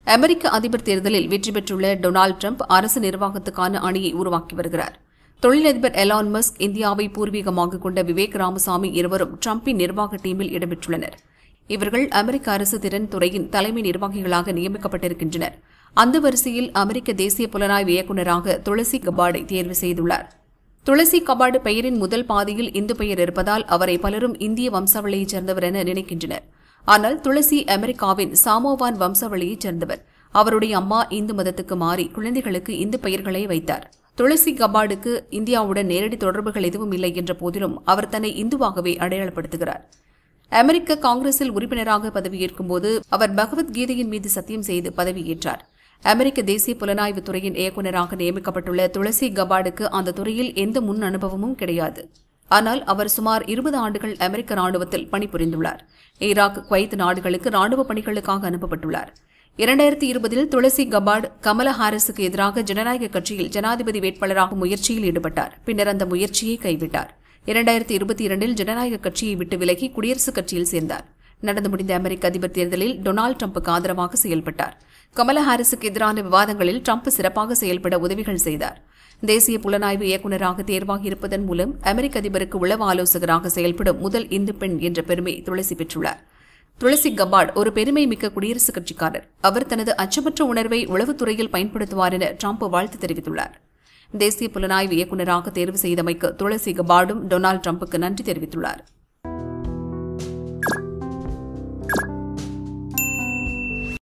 அமெரிக்க அதிபர் தேர்தலில் வெற்றி பெற்றுள்ள டொனால்டு ட்ரம்ப் அரசு நிர்வாகத்துக்கான அணியை உருவாக்கி வருகிறார் தொழிலதிபர் எலான் மஸ்க் இந்தியாவை பூர்வீகமாக கொண்ட விவேக் ராமசாமி இருவரும் ட்ரம்பின் நிர்வாக டீமில் இடம்பெற்றுள்ளனர் இவர்கள் அமெரிக்க அரசு திறன் துறையின் தலைமை நிர்வாகிகளாக நியமிக்கப்பட்டிருக்கின்றனர் அந்த வரிசையில் அமெரிக்க தேசிய புலனாய்வு இயக்குநராக துளசி கபாடை தேர்வு செய்துள்ளார் துளசி கபாடு பெயரின் முதல் பாதியில் இந்து பெயர் இருப்பதால் அவரை பலரும் இந்திய வம்சாவளியைச் சேர்ந்தவர் என நினைக்கின்றனர் ஆனால் துளசி அமெரிக்காவின் சாமோவான் வம்சாவளியைச் சேர்ந்தவர் அவருடைய அம்மா இந்து மதத்துக்கு மாறி குழந்தைகளுக்கு இந்து பெயர்களை வைத்தார் துளசி கபாடுக்கு இந்தியாவுடன் நேரடி தொடர்புகள் எதுவும் இல்லை என்ற போதிலும் அவர் தன்னை இந்துவாகவே அடையாளப்படுத்துகிறார் அமெரிக்க காங்கிரஸில் உறுப்பினராக பதவியேற்கும் போது அவர் பகவத்கீதையின் மீது சத்தியம் செய்து பதவியேற்றார் அமெரிக்க தேசிய புலனாய்வு துறையின் இயக்குநராக நியமிக்கப்பட்டுள்ள துளசி கபாடுக்கு அந்த துறையில் எந்த முன் அனுபவமும் கிடையாது ஆனால் அவர் சுமார் இருபது ஆண்டுகள் அமெரிக்க ராணுவத்தில் பணிபுரிந்துள்ளார் ஈராக் குவைத் நாடுகளுக்கு ராணுவ பணிகளுக்காக அனுப்பப்பட்டுள்ளார் இரண்டாயிரத்தி இருபதில் துளசி கபாட் கமலா ஹாரிஸுக்கு எதிராக ஜனநாயக கட்சியில் ஜனாதிபதி வேட்பாளராக முயற்சியில் ஈடுபட்டார் பின்னர் அந்த முயற்சியை கைவிட்டார் இரண்டாயிரத்தி இருபத்தி இரண்டில் ஜனநாயக கட்சியை விட்டு விலகி குடியரசுக் கட்சியில் சேர்ந்தார் நடந்து முடிந்த அமெரிக்க அதிபர் தேர்தலில் டொனால்டு ட்ரம்புக்கு ஆதரவாக செயல்பட்டார் கமலா ஹாரிஸுக்கு எதிரான விவாதங்களில் ட்ரம்ப் சிறப்பாக செயல்பட உதவிகள் செய்தார் தேசிய புலனாய்வு இயக்குநராக தேர்வாகி இருப்பதன் மூலம் அமெரிக்க அதிபருக்கு உளவு ஆலோசகராக செயல்படும் முதல் இந்து பெண் என்ற பெருமை துளசி பெற்றுள்ளார் துளசி கபாட் ஒரு பெருமை மிக்க குடியரசுக் கட்சிக்காரர் அவர் தனது அச்சமற்ற உணர்வை உளவுத்துறையில் பயன்படுத்துவார் என ட்ரம்ப் வாழ்த்து தெரிவித்துள்ளார் தேசிய புலனாய்வு இயக்குநராக தேர்வு செய்தமைக்கு துளசி கபாடும் டொனால்டு ட்ரம்புக்கு நன்றி தெரிவித்துள்ளார்